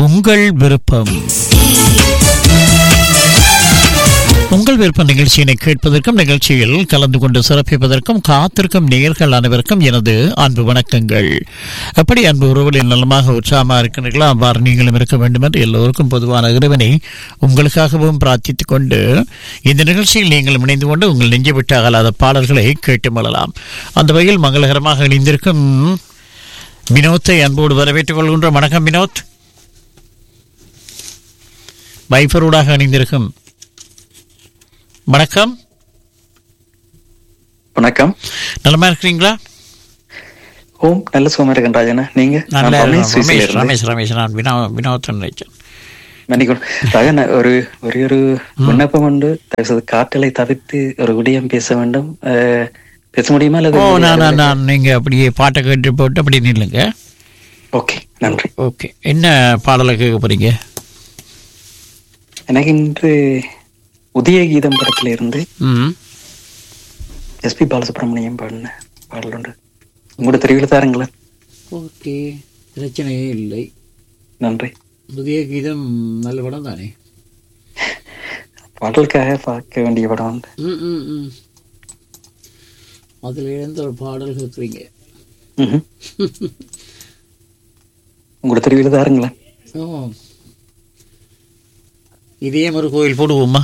உங்கள் விருப்பம் உங்கள் விருப்ப நிகழ்ச்சியினை கேட்பதற்கும் நிகழ்ச்சியில் கலந்து கொண்டு சிறப்பிப்பதற்கும் காத்திருக்கும் நேர்கள் அனைவருக்கும் எனது அன்பு வணக்கங்கள் எப்படி அன்பு உறவுகளில் நலமாக உற்சாகமாக இருக்கிறீர்களோ அவ்வாறு நீங்களும் இருக்க வேண்டும் என்று எல்லோருக்கும் பொதுவான இறைவனை உங்களுக்காகவும் பிரார்த்தித்துக் கொண்டு இந்த நிகழ்ச்சியில் நீங்கள் இணைந்து கொண்டு உங்கள் நெஞ்சு விட்டு அகலாத பாடல்களை கேட்டு மழலாம் அந்த வகையில் மங்களகரமாக இணைந்திருக்கும் வினோத்தை அன்போடு வரவேற்றுக் கொள்கின்றோம் வணக்கம் வினோத் வைஃபரோடாக இணைந்திருக்கும் வணக்கம் வணக்கம் நலமா இருக்கிறீங்களா ஓம் நல்ல சுகமா இருக்கேன் ராஜனா நீங்க நல்ல நான் ரமேஷ் சுவிஸ்ல ரமேஷ் இருந்து. ரமேஷ் ரமேஷ் நான் வினோ வினோத்தன் நினைச்சேன் மன்னிக்கணும் ராஜனா ஒரு ஒரே ஒரு விண்ணப்பம் உண்டு தயவு செய்து காற்றலை தவிர்த்து ஒரு விடயம் பேச வேண்டும் அஹ், பேச முடியுமா ஓ அல்லது நான் நான் நான் நீங்க அப்படியே பாட்டை கேட்டு போட்டு அப்படி நில்லுங்க ஓகே நன்றி ஓகே என்ன பாடலை கேட்க போறீங்க எனக்கு இன்று உதய கீதம் படத்துல இருந்து ம் எஸ்பி பாலசுப்ரமணியம் பாடின பாடல் உண்டு உங்களோட தெரிவில தாருங்களேன் ஓகே பிரச்சனையே இல்லை நன்றி புதிய கீதம் நல்ல படம் தானே பாடலுக்காக பார்க்க வேண்டிய படம் உண்டு ம் ம் ம் அதில் இருந்து ஒரு பாடல் கேட்குறீங்க ம்ஹும். உங்களோட தெரிவில தாருங்களேன் ஓ இதே ஒரு கோயில் போடுவோமா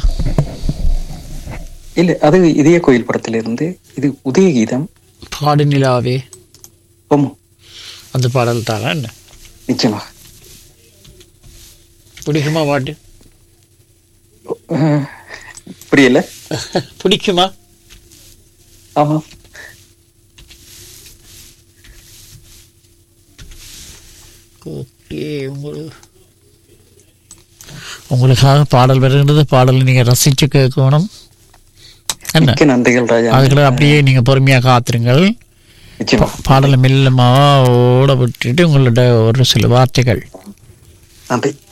இல்ல அது இதய கோயில் படத்துல இருந்து இது உதய கீதம் பாடு நிலாவே ஓமோ அந்த பாடல் தானே என்ன நிச்சயமாக பிடிக்குமா பாட்டு அஹ், புரியல பிடிக்குமா ஆமா ஓகே உங்களுக்கு உங்களுக்காக பாடல் வருகின்றது பாடலை நீங்க ரசிச்சு கேட்கணும் என்ன மிக்க நன்றிகள் ராஜா அதுக்குள்ள அப்படியே நீங்க பொறுமையா காத்துருங்கள் நிச்சயமா பாடலை மெல்லமா ஓட விட்டுட்டு உங்களோட ஒரு சில வார்த்தைகள் நன்றி